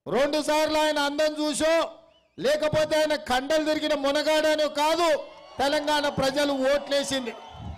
రెండు సార్లు ఆయన అందం చూసో లేకపోతే ఆయన కండలు తిరిగిన మునగాడనో కాదు తెలంగాణ ప్రజలు ఓట్లేసింది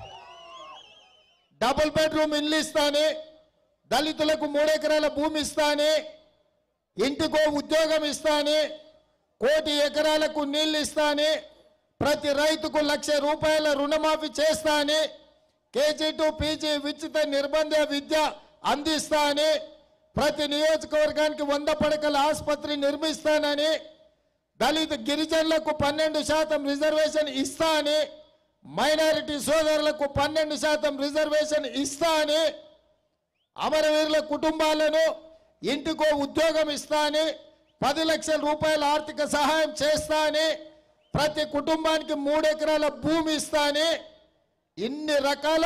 డబుల్ బెడ్రూమ్ ఇల్లు ఇస్తానే దళితులకు మూడెకరాల భూమి ఇస్తానే ఇంటికో ఉద్యోగం ఇస్తానే కోటి ఎకరాలకు నీళ్లు ఇస్తానే ప్రతి రైతుకు లక్ష రూపాయల రుణమాఫీ చేస్తానే కేజీ టు పీజీ ఉచిత నిర్బంధ విద్య అందిస్తానే ప్రతి నియోజకవర్గానికి వంద పడకల ఆసుపత్రి నిర్మిస్తానని దళిత గిరిజనులకు పన్నెండు శాతం రిజర్వేషన్ ఇస్తా అని మైనారిటీ సోదరులకు పన్నెండు శాతం రిజర్వేషన్ ఇస్తా అని అమరవీరుల కుటుంబాలను ఇంటికో ఉద్యోగం ఇస్తా అని పది లక్షల రూపాయల ఆర్థిక సహాయం చేస్తా అని ప్రతి కుటుంబానికి మూడు ఎకరాల భూమి ఇస్తా అని ఇన్ని రకాల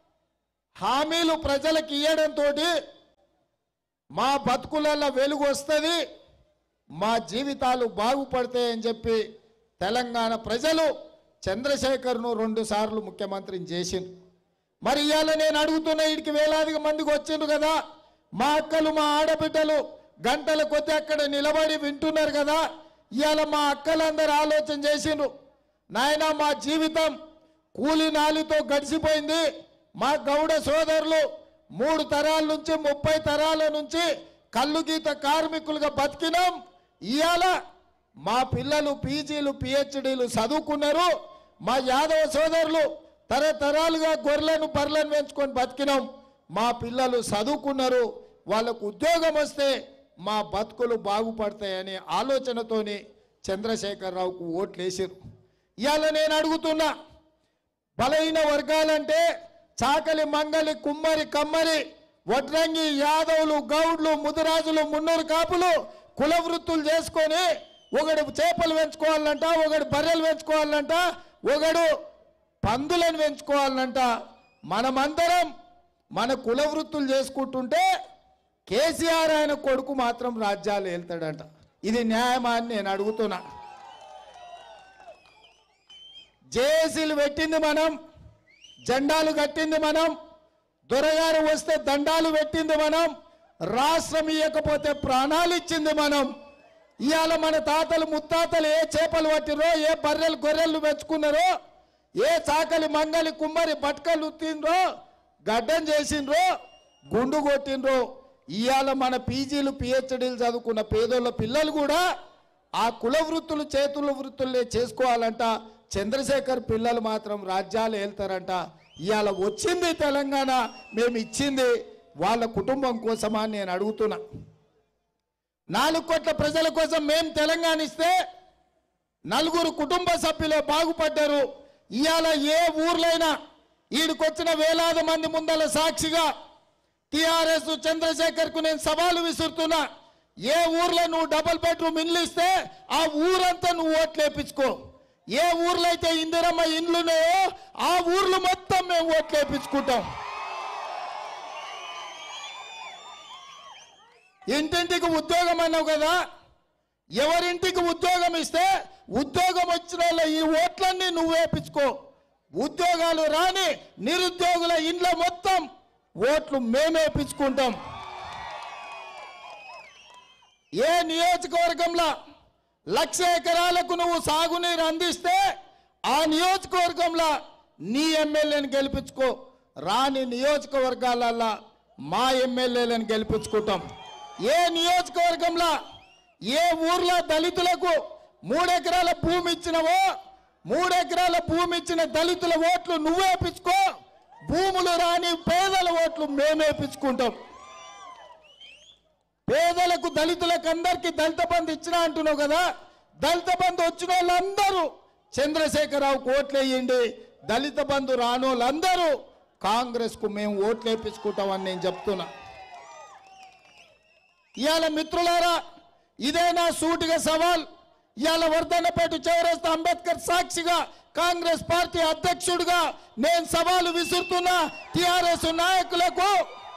హామీలు ప్రజలకు ఇవ్వడంతో మా బతుకులలో వెలుగు వస్తుంది మా జీవితాలు బాగుపడతాయని చెప్పి తెలంగాణ ప్రజలు చంద్రశేఖర్ను రెండు సార్లు ముఖ్యమంత్రిని చేసిండు మరి ఇవాళ నేను అడుగుతున్న వీడికి వేలాదిగా మందికి వచ్చిండ్రు కదా మా అక్కలు మా ఆడబిడ్డలు గంటల కొద్ది అక్కడ నిలబడి వింటున్నారు కదా ఇవాళ మా అక్కలందరూ ఆలోచన చేసిండ్రు నాయన మా జీవితం కూలి నాలితో గడిచిపోయింది మా గౌడ సోదరులు మూడు తరాల నుంచి ముప్పై తరాల నుంచి కళ్ళు గీత కార్మికులుగా బతికినాం ఇవాళ మా పిల్లలు పీజీలు పిహెచ్డీలు చదువుకున్నారు మా యాదవ సోదరులు తరతరాలుగా గొర్రెలను బర్రెలను పెంచుకొని బతికినాం మా పిల్లలు చదువుకున్నారు వాళ్ళకు ఉద్యోగం వస్తే మా బతుకులు బాగుపడతాయనే ఆలోచనతోని చంద్రశేఖరరావుకు ఓట్లు వేసారు ఇవాళ నేను అడుగుతున్నా బలహీన వర్గాలంటే చాకలి మంగలి కుమ్మరి కమ్మరి వడ్రంగి యాదవులు గౌడ్లు ముదిరాజులు మున్నూరు కాపులు కుల వృత్తులు చేసుకొని ఒకడు చేపలు పెంచుకోవాలంట ఒకడు బర్రెలు పెంచుకోవాలంట ఒకడు పందులను పెంచుకోవాలంట మనమందరం మన కుల వృత్తులు చేసుకుంటుంటే కేసీఆర్ ఆయన కొడుకు మాత్రం రాజ్యాలు వెళ్తాడంట ఇది న్యాయమా అని నేను అడుగుతున్నా జేఏసీలు పెట్టింది మనం జెండాలు కట్టింది మనం దొరగారు వస్తే దండాలు పెట్టింది మనం రాష్ట్రం ఇవ్వకపోతే ప్రాణాలు ఇచ్చింది మనం ఇవాళ మన తాతలు ముత్తాతలు ఏ చేపలు పట్టిరో ఏ బర్రెలు గొర్రెలు పెంచుకున్నారో ఏ చాకలి మంగలి కుమ్మరి బట్కలు ఉత్తిండ్రో గడ్డం చేసిండ్రో గుండు కొట్టిండ్రో ఇవాళ మన పీజీలు పిహెచ్డీలు చదువుకున్న పేదోళ్ళ పిల్లలు కూడా ఆ కుల వృత్తులు చేతుల వృత్తులే చేసుకోవాలంట చంద్రశేఖర్ పిల్లలు మాత్రం రాజ్యాలు వెళ్తారంట ఇవాళ వచ్చింది తెలంగాణ మేము ఇచ్చింది వాళ్ళ కుటుంబం కోసమా అని నేను అడుగుతున్నా నాలుగు కోట్ల ప్రజల కోసం మేము తెలంగాణ ఇస్తే నలుగురు కుటుంబ సభ్యులే బాగుపడ్డారు ఇవాళ ఏ ఊర్లైనా ఈడికొచ్చిన వేలాది మంది ముందల సాక్షిగా టిఆర్ఎస్ చంద్రశేఖర్ కు నేను సవాలు విసురుతున్నా ఏ ఊర్లో నువ్వు డబుల్ బెడ్రూమ్ ఇల్లు ఇస్తే ఆ ఊరంతా నువ్వు ఓట్లు వేపించుకో ఏ ఊర్లో అయితే ఇందిరమ్మ ఇండ్లున్నాయో ఆ ఊర్లు మొత్తం మేము ఓట్లు వేపించుకుంటాం ఇంటింటికి ఉద్యోగం అన్నావు కదా ఎవరింటికి ఉద్యోగం ఇస్తే ఉద్యోగం వచ్చిన వాళ్ళ ఈ ఓట్లన్నీ నువ్వు వేపించుకో ఉద్యోగాలు రాని నిరుద్యోగుల ఇండ్ల మొత్తం ఓట్లు మేమే వేపించుకుంటాం ఏ నియోజకవర్గంలో లక్ష ఎకరాలకు నువ్వు సాగునీరు అందిస్తే ఆ నియోజకవర్గంలో నీ ఎమ్మెల్యేని గెలిపించుకో రాని నియోజకవర్గాలల్లో మా ఎమ్మెల్యేలను గెలిపించుకుంటాం ఏ నియోజకవర్గంలో ఏ ఊర్లో దళితులకు మూడెకరాల భూమి ఇచ్చినవో మూడెకరాల భూమి ఇచ్చిన దళితుల ఓట్లు నువ్వే వేపించుకో భూములు రాని పేదల ఓట్లు మేమే వేపించుకుంటాం పేదలకు దళితులకు అందరికి దళిత బంధు ఇచ్చినా అంటున్నావు కదా దళిత బంధు వచ్చిన వాళ్ళందరూ చంద్రశేఖరరావుకు ఓట్లు వేయండి దళిత బంధు రాని వాళ్ళందరూ కాంగ్రెస్కు మేము ఓట్లు వేపించుకుంటామని నేను చెప్తున్నా ఇవాళ మిత్రులారా ఇదే నా సూటిగా సవాల్ ఇవాళ వర్ధన్నపేట చౌరస్తా అంబేద్కర్ సాక్షిగా కాంగ్రెస్ పార్టీ అధ్యక్షుడిగా నేను సవాలు విసురుతున్నా టిఆర్ఎస్ నాయకులకు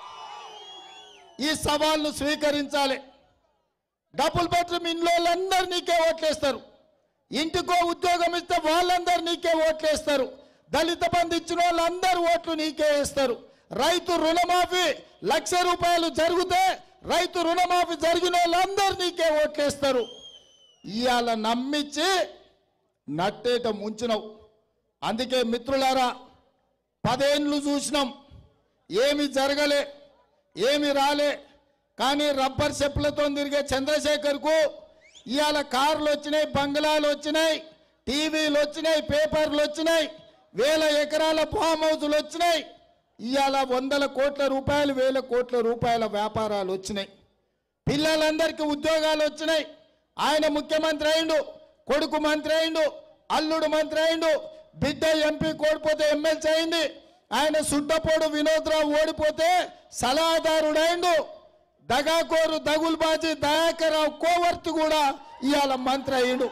ఈ సవాల్ను స్వీకరించాలి డబుల్ బెడ్రూమ్ ఇంట్లో వాళ్ళందరూ నీకే ఓట్లేస్తారు ఇంటికో ఉద్యోగం ఇస్తే వాళ్ళందరూ నీకే ఓట్లేస్తారు దళిత బంధు ఇచ్చిన వాళ్ళందరూ ఓట్లు నీకే వేస్తారు రైతు రుణమాఫీ లక్ష రూపాయలు జరిగితే రైతు రుణమాఫీ జరిగిన వాళ్ళందరూ నీకే ఓట్లేస్తారు ఇవాళ నమ్మించి నట్టేట ముంచినవు అందుకే మిత్రులారా పదేండ్లు చూసినాం ఏమి జరగలే ఏమి రాలే కానీ రబ్బర్ చెప్పులతో తిరిగే చంద్రశేఖర్కు ఇవాళ కార్లు వచ్చినాయి బంగ్లాలు వచ్చినాయి టీవీలు వచ్చినాయి పేపర్లు వచ్చినాయి వేల ఎకరాల ఫామ్ హౌజులు వచ్చినాయి ఇవాళ వందల కోట్ల రూపాయలు వేల కోట్ల రూపాయల వ్యాపారాలు వచ్చినాయి పిల్లలందరికీ ఉద్యోగాలు వచ్చినాయి ఆయన ముఖ్యమంత్రి అయిండు కొడుకు మంత్రి అయిండు అల్లుడు మంత్రి అయిండు బిడ్డ ఎంపీ కోడిపోతే ఎమ్మెల్సీ అయింది ఆయన సుట్టపోడు వినోద్రావు ఓడిపోతే సలహాదారుడైండు దగాకోరు దగుల్బాజీ దయాకర్రావు కోవర్తి కూడా ఇవాళ మంత్రి అయ్యిండు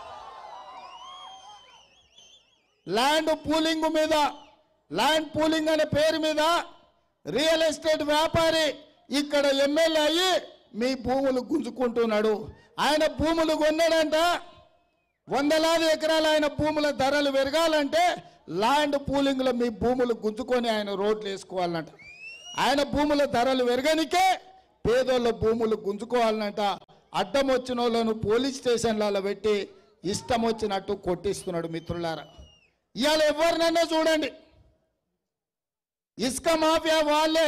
ల్యాండ్ పూలింగ్ మీద ల్యాండ్ పూలింగ్ అనే పేరు మీద రియల్ ఎస్టేట్ వ్యాపారి ఇక్కడ ఎమ్మెల్యే అయ్యి మీ భూములు గుంజుకుంటున్నాడు ఆయన భూములు కొన్నాడంట వందలాది ఎకరాలు ఆయన భూముల ధరలు పెరగాలంటే ల్యాండ్ పూలింగ్లో మీ భూములు గుంజుకొని ఆయన రోడ్లు వేసుకోవాలంట ఆయన భూముల ధరలు పెరగనికే పేదోళ్ళ భూములు గుంజుకోవాలంట అడ్డం వచ్చిన వాళ్ళను పోలీస్ స్టేషన్లలో పెట్టి ఇష్టం వచ్చినట్టు కొట్టిస్తున్నాడు మిత్రులారా ఇవాళ ఎవరినన్నా చూడండి ఇసుక మాఫియా వాళ్ళే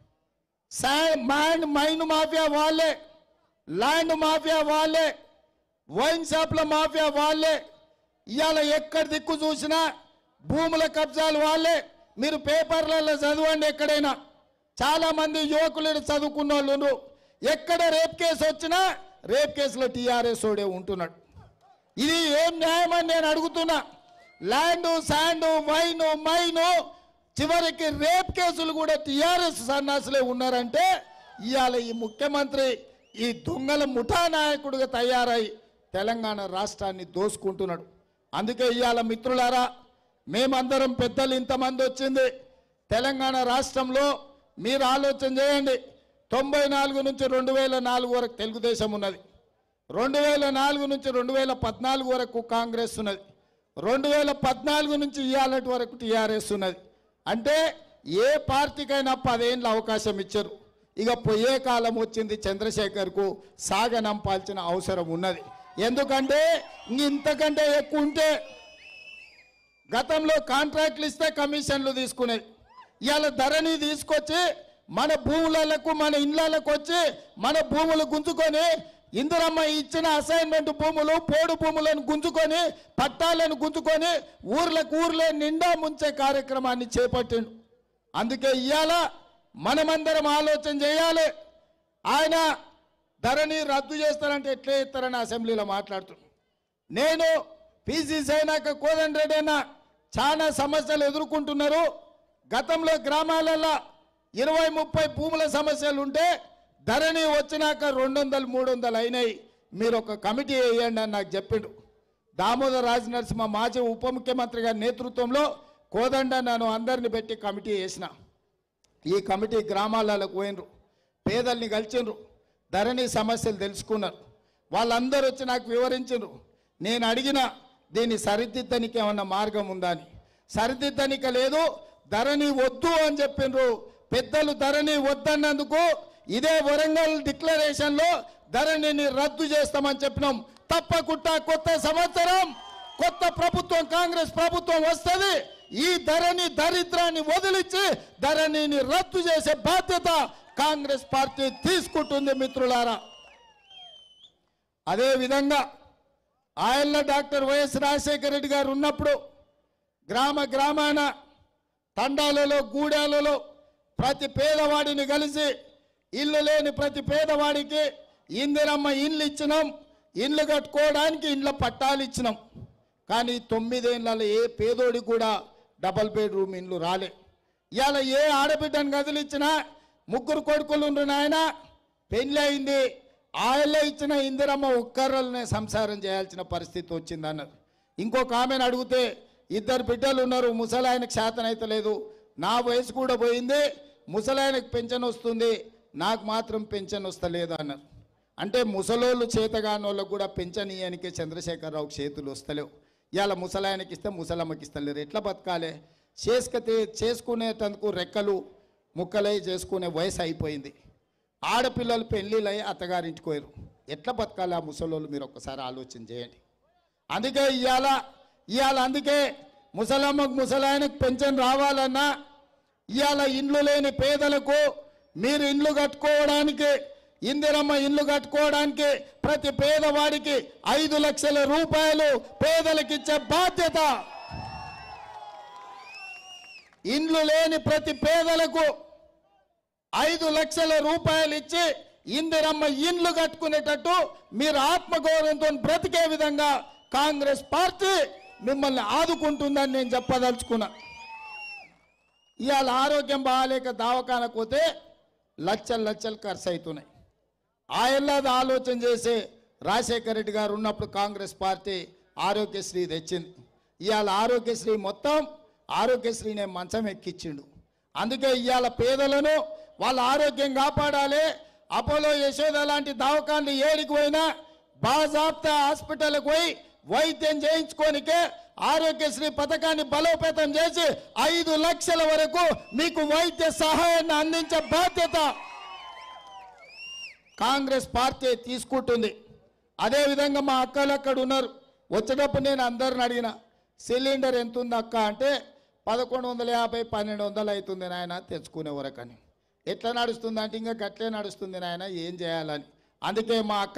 సా- మైన్ మైన్ మాఫియా వాళ్ళే ల్యాండ్ మాఫియా వాళ్ళే వైన్ షాప్ల మాఫియా వాళ్ళే ఇవాళ ఎక్కడ దిక్కు చూసినా భూముల కబ్జాలు వాళ్ళే మీరు పేపర్లలో చదవండి ఎక్కడైనా చాలా మంది యువకులు ఈడ చదువుకున్న వాళ్ళు ఉన్నారు. ఎక్కడ రేప్ కేసు వచ్చినా రేప్ కేసులో టీఆర్ఎస్ ఓడే ఉంటున్నాడు ఇది ఏం న్యాయం అని నేను అడుగుతున్నా ల్యాండ్ శాండ్ వైన్ మైన్ చివరికి రేప్ కేసులు కూడా టీఆర్ఎస్ సన్నాసులే ఉన్నారంటే ఇవాళ ఈ ముఖ్యమంత్రి ఈ దొంగల ముఠా నాయకుడిగా తయారై తెలంగాణ రాష్ట్రాన్ని దోసుకుంటున్నాడు అందుకే ఇవాళ మిత్రులారా మేమందరం పెద్దలు ఇంతమంది వచ్చింది తెలంగాణ రాష్ట్రంలో మీరు ఆలోచన చేయండి తొంభై నాలుగు నుంచి రెండు వేల నాలుగు వరకు తెలుగుదేశం ఉన్నది రెండు వేల నాలుగు నుంచి రెండు వేల పద్నాలుగు వరకు కాంగ్రెస్ ఉన్నది రెండు వేల పద్నాలుగు నుంచి ఇవాళటి వరకు టీఆర్ఎస్ ఉన్నది అంటే ఏ పార్టీకైనా పదేళ్ళ అవకాశం ఇచ్చారు ఇక పోయే కాలం వచ్చింది చంద్రశేఖర్కు సాగనంపాల్సిన అవసరం ఉన్నది ఎందుకంటే ఇంక ఇంతకంటే ఎక్కువ ఉంటే గతంలో కాంట్రాక్ట్లు ఇస్తే కమిషన్లు తీసుకునేది ఇవాళ ధరని తీసుకొచ్చి మన భూములకు మన ఇళ్ళకు వచ్చి మన భూములు గుంజుకొని ఇందిరమ్మ ఇచ్చిన అసైన్మెంట్ భూములు పోడు భూములను గుంజుకొని పట్టాలను గుంజుకొని ఊర్లకు ఊర్లే నిండా ముంచే కార్యక్రమాన్ని చేపట్టిండు అందుకే ఇవాళ మనమందరం ఆలోచన చేయాలి ఆయన ధరని రద్దు చేస్తారంటే ఎట్లే ఇస్తారని అసెంబ్లీలో మాట్లాడుతున్నాడు నేను పీసీసీ అయినాక కోదండ రెడ్డి అన్న చాలా సమస్యలు ఎదుర్కొంటున్నారు గతంలో గ్రామాలలో ఇరవై ముప్పై భూముల సమస్యలు ఉంటే ధరణి వచ్చినాక రెండు వందలు మూడు వందలు అయినాయి మీరు ఒక కమిటీ వేయండి అని నాకు చెప్పిండు దామోదర్ రాజ నరసింహ మాజీ ఉప ముఖ్యమంత్రి గారి నేతృత్వంలో కోదండ నన్ను అందరిని పెట్టి కమిటీ వేసిన ఈ కమిటీ గ్రామాలకు పోయినరు పేదల్ని కలిసిండ్రు ధరణి సమస్యలు తెలుసుకున్నారు వాళ్ళందరూ వచ్చి నాకు వివరించిండ్రు నేను అడిగిన దీన్ని సరిదిద్దనికి ఏమన్నా మార్గం ఉందా అని సరిదిద్దనిక లేదు ధరణి వద్దు అని చెప్పిండ్రు పెద్దలు ధరణి వద్దన్నందుకు ఇదే వరంగల్ డిక్లరేషన్లో ధరణిని రద్దు చేస్తామని చెప్పినాం తప్పకుండా కొత్త సంవత్సరం కొత్త ప్రభుత్వం కాంగ్రెస్ ప్రభుత్వం వస్తుంది ఈ ధరణి దరిద్రాన్ని వదిలించి ధరణిని రద్దు చేసే బాధ్యత కాంగ్రెస్ పార్టీ తీసుకుంటుంది మిత్రులారా అదే విధంగా ఆయల్ల డాక్టర్ వైఎస్ రాజశేఖర రెడ్డి గారు ఉన్నప్పుడు గ్రామ గ్రామాన తండాలలో గూడాలలో ప్రతి పేదవాడిని కలిసి ఇల్లు లేని ప్రతి పేదవాడికి ఇందిరమ్మ ఇండ్లు ఇచ్చినాం ఇండ్లు కట్టుకోవడానికి ఇండ్ల పట్టాలు ఇచ్చినాం కానీ తొమ్మిదేళ్ళలో ఏ పేదోడి కూడా డబల్ బెడ్రూమ్ ఇండ్లు రాలే ఇవాళ ఏ ఆడబిడ్డను కదిలిచ్చినా ముగ్గురు కొడుకులు ఉండ్రు నాయన పెళ్ళి అయింది ఆయల్లో ఇచ్చిన ఇందిరమ్మ ఒక్కర్రలనే సంసారం చేయాల్సిన పరిస్థితి వచ్చింది అన్నారు ఇంకొక ఆమెను అడిగితే ఇద్దరు బిడ్డలు ఉన్నారు ముసలాయనకు శాతం అయితే లేదు నా వయసు కూడా పోయింది ముసలాయనకు పెన్షన్ వస్తుంది నాకు మాత్రం పెన్షన్ వస్తలేదు అన్నారు అంటే ముసలోళ్ళు చేతగాని వాళ్ళకు కూడా పెన్షన్ ఇయ్యానికే చంద్రశేఖరరావు చేతులు వస్తలేవు ఇవాళ ముసలాయనకి ఇస్తే ముసలమ్మకి ఇస్తలేరు ఎట్లా బతకాలి చేసుకతే చేసుకునేటందుకు రెక్కలు ముక్కలై చేసుకునే వయసు అయిపోయింది ఆడపిల్లలు పెళ్ళిళ్ళయి అత్తగారింటికి పోయారు ఎట్లా బతకాలి ఆ ముసలోళ్ళు మీరు ఒక్కసారి ఆలోచన చేయండి అందుకే ఇవాళ ఇవాళ అందుకే ముసలమ్మకు ముసలాయనకు పెన్షన్ రావాలన్నా ఇవాళ ఇండ్లు లేని పేదలకు మీరు ఇండ్లు కట్టుకోవడానికి ఇందిరమ్మ ఇల్లు కట్టుకోవడానికి ప్రతి పేదవాడికి ఐదు లక్షల రూపాయలు పేదలకు ఇచ్చే బాధ్యత ఇండ్లు లేని ప్రతి పేదలకు ఐదు లక్షల రూపాయలు ఇచ్చి ఇందిరమ్మ ఇండ్లు కట్టుకునేటట్టు మీరు ఆత్మగౌరవంతో బ్రతికే విధంగా కాంగ్రెస్ పార్టీ మిమ్మల్ని ఆదుకుంటుందని నేను చెప్పదలుచుకున్నా ఇవాళ ఆరోగ్యం బాగాలేక దవాఖానకు పోతే లక్షలు లక్షలు ఖర్చు అవుతున్నాయి ఆయనది ఆలోచన చేసి రాజశేఖర రెడ్డి గారు ఉన్నప్పుడు కాంగ్రెస్ పార్టీ ఆరోగ్యశ్రీ తెచ్చింది ఇవాళ ఆరోగ్యశ్రీ మొత్తం ఆరోగ్యశ్రీనే మంచం ఎక్కిచ్చిండు అందుకే ఇవాళ పేదలను వాళ్ళ ఆరోగ్యం కాపాడాలి అపోలో యశోద లాంటి దవాఖాన్లు ఏడికి పోయినా బాజాప్తా హాస్పిటల్కి పోయి వైద్యం చేయించుకోనికే ఆరోగ్యశ్రీ పథకాన్ని బలోపేతం చేసి ఐదు లక్షల వరకు మీకు వైద్య సహాయాన్ని అందించే బాధ్యత కాంగ్రెస్ పార్టీ తీసుకుంటుంది అదేవిధంగా మా అక్కలు అక్కడ ఉన్నారు వచ్చేటప్పుడు నేను అందరిని అడిగిన సిలిండర్ ఎంత ఉంది అక్క అంటే పదకొండు వందల యాభై పన్నెండు వందలు అవుతుంది నాయన తెచ్చుకునే వరకు అని ఎట్లా నడుస్తుంది అంటే ఇంకా గట్లే నడుస్తుంది నాయన ఏం చేయాలని అందుకే మా అక్క